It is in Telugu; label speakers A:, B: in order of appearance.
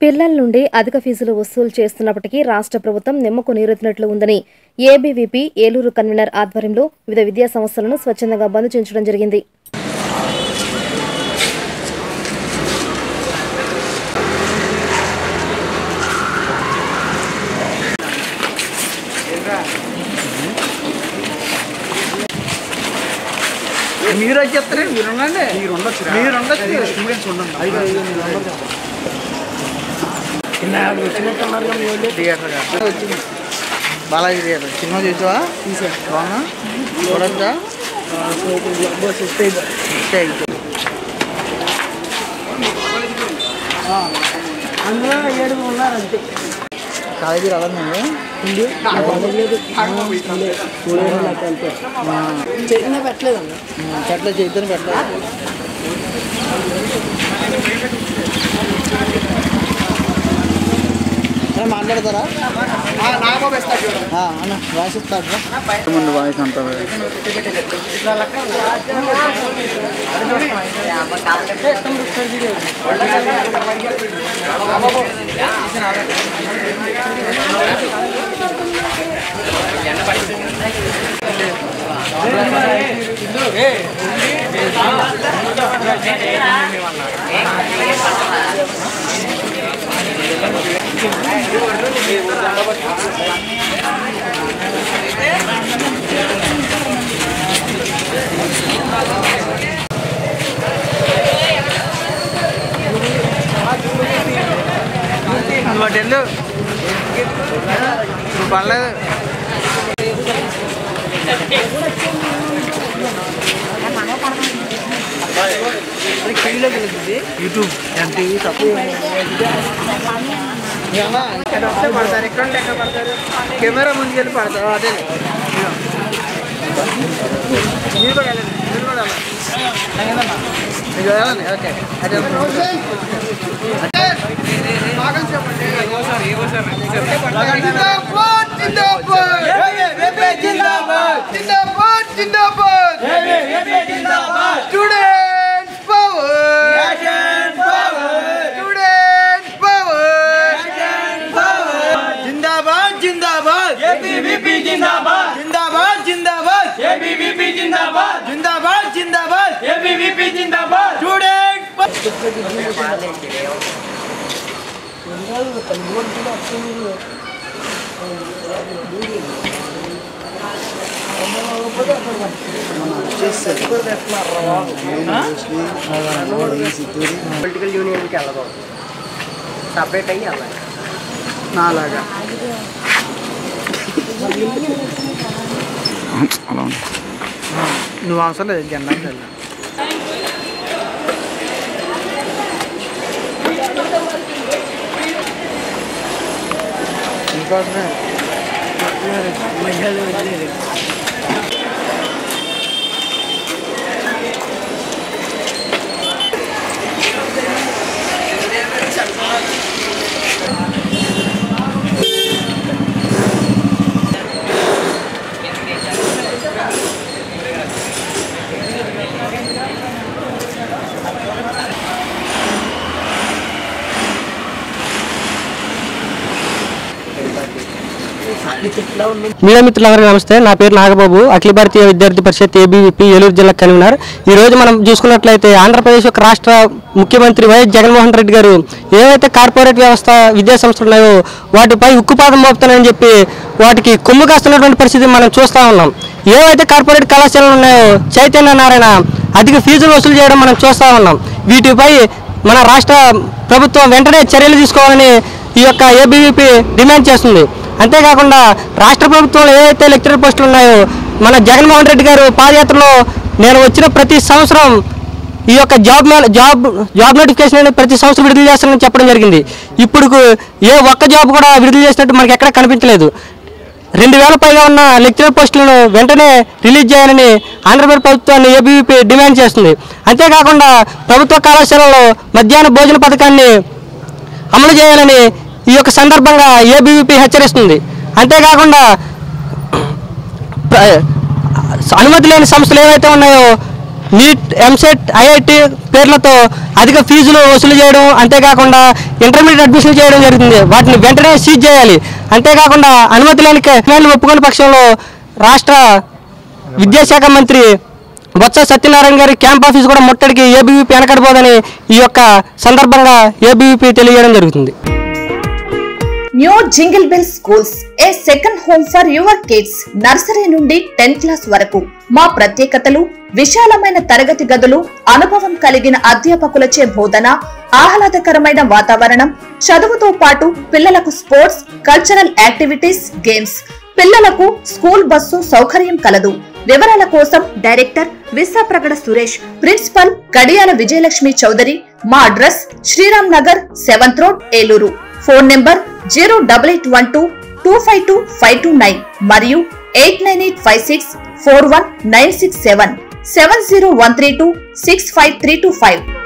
A: పిల్లల నుండి అధిక ఫీజులు వసూలు చేస్తున్నప్పటికీ రాష్ట్ర ప్రభుత్వం నిమ్మకు నీరెత్తినట్లు ఉందని ఏబీవీపీ ఏలూరు కన్వీనర్ ఆధ్వర్యంలో వివిధ విద్యా సంస్థలను స్వచ్ఛందంగా బంద్ చేయించడం జరిగింది
B: మీరు వచ్చి చెప్తారు మీరు ఉండండి మీరు ఉండొచ్చు మీరు ఉండొచ్చు స్టూడెంట్స్ ఉండండి థియేటర్ వచ్చింది బాలాజీ థియేటర్ సినిమా చూసావా బాగున్నా చూడొచ్చా స్టేజ్
C: అందులో ఏడుగురు ఉన్నారు అంతే
B: కాలేజీ రావాలి నేను
C: చిన్న పెట్టలేదన్న
B: పెట్టలేదు చేద్దాం పెట్టలేదు అన్న, మాట్లాడతారా ఆ, అన్న రాసిస్తాడు ముందు వాయిస్ అంటారు నువ్వు అటు వెళ్ళు నువ్వు పర్లేదు యూట్యూబ్ టీవీ తక్కువ పడతారు ఎక్కడ ఉంటే ఎక్కడ పడతారు కెమెరా ముందుకెళ్ళి పడతారు అదే ఇదిగో. మీరు కూడా వెళ్ళండి మీరు కూడా వెళ్ళండి మీకు వెళ్ళండి ఓకే అదే Students power! Students power! జిందాబాద్ జిందాబాద్
D: ఏబీవీపీ జిందాబాద్
B: జిందాబాద్ జిందాబాద్
D: ఏబీవీపీ జిందాబాద్
B: జిందాబాద్ జిందాబాద్
D: ఏబీవీపీ జిందాబాద్
B: స్టూడెంట్
C: పొలిటికల్ యూనియన్కి వెళ్ళకూడదు సపరేట్ అయ్యి వెళ్ళాలి
B: నాలాగా నువ్వు అవసరం లేదు జెండా వెళ్ళా ఇంకోసమే
E: మీడియా మిత్రులందరికీ నమస్తే నా పేరు నాగబాబు అఖిల భారతీయ విద్యార్థి పరిషత్ ఏబీవీపీ ఏలూరు జిల్లా కన్వీనర్ ఈ రోజు మనం చూసుకున్నట్లయితే ఆంధ్రప్రదేశ్ యొక్క రాష్ట్ర ముఖ్యమంత్రి వైఎస్ జగన్మోహన్ రెడ్డి గారు ఏవైతే కార్పొరేట్ వ్యవస్థ విద్యా సంస్థలు ఉన్నాయో వాటిపై ఉక్కుపాదం మోపుతానని చెప్పి వాటికి కొమ్ము కాస్తున్నటువంటి పరిస్థితి మనం చూస్తూ ఉన్నాం ఏవైతే కార్పొరేట్ కళాశాలలు ఉన్నాయో చైతన్య నారాయణ అధిక ఫీజులు వసూలు చేయడం మనం చూస్తూ ఉన్నాం వీటిపై మన రాష్ట్ర ప్రభుత్వం వెంటనే చర్యలు తీసుకోవాలని ఈ యొక్క ఏబీవీపీ డిమాండ్ చేస్తుంది అంతేకాకుండా రాష్ట్ర ప్రభుత్వంలో ఏవైతే లెక్చరర్ పోస్టులు ఉన్నాయో మన జగన్మోహన్ రెడ్డి గారు పాదయాత్రలో నేను వచ్చిన ప్రతి సంవత్సరం ఈ యొక్క జాబ్ మే- జాబ్ జాబ్ నోటిఫికేషన్ అనేది ప్రతి సంవత్సరం విడుదల చేస్తానని చెప్పడం జరిగింది ఇప్పుడు ఏ ఒక్క జాబ్ కూడా విడుదల చేసినట్టు మనకి ఎక్కడ కనిపించలేదు రెండు వేల పైగా ఉన్న లెక్చరర్ పోస్టులను వెంటనే రిలీజ్ చేయాలని ఆంధ్రప్రదేశ్ ప్రభుత్వాన్ని ఏబీవీపీ డిమాండ్ చేస్తుంది అంతేకాకుండా ప్రభుత్వ కళాశాలలో మధ్యాహ్న భోజన పథకాన్ని అమలు చేయాలని ఈ యొక్క సందర్భంగా ఏబీవీపీ హెచ్చరిస్తుంది అంతేకాకుండా ప్ర- అనుమతి లేని సంస్థలు ఏవైతే ఉన్నాయో నీట్ ఎంసెట్ ఐఐటి పేర్లతో అధిక ఫీజులు వసూలు చేయడం అంతేకాకుండా ఇంటర్మీడియట్ అడ్మిషన్ చేయడం జరుగుతుంది వాటిని వెంటనే సీజ్ చేయాలి అంతేకాకుండా అనుమతి లేని డిమాండ్లు ఒప్పుకునే పక్షంలో రాష్ట్ర విద్యాశాఖ మంత్రి బొత్స సత్యనారాయణ గారి క్యాంప్ ఆఫీస్ కూడా ముట్టడికి ఏబీవీపీ వెనకడిపోదని ఈ యొక్క సందర్భంగా ఏబీవీపీ తెలియజేయడం జరుగుతుంది
F: new jingle bell schools a second home for your kids nursery నుండి టెన్త్ క్లాస్ వరకు మా ప్రత్యేకతలు విశాలమైన తరగతి గదులు అనుభవం కలిగిన అధ్యాపకులచే బోధన ఆహ్లాదకరమైన వాతావరణం చదువుతో పాటు పిల్లలకు స్పోర్ట్స్ కల్చరల్ యాక్టివిటీస్ గేమ్స్ పిల్లలకు స్కూల్ బస్సు సౌకర్యం కలదు వివరాల కోసం డైరెక్టర్ విశాప్రగడ సురేష్ ప్రిన్సిపల్ కడియాల విజయలక్ష్మి చౌదరి మా address Sriram Nagar seventh road Eluru phone number zero double eight one two two five two five two nine మరియు eight nine eight five six four one nine six seven seven zero one three two six five three two five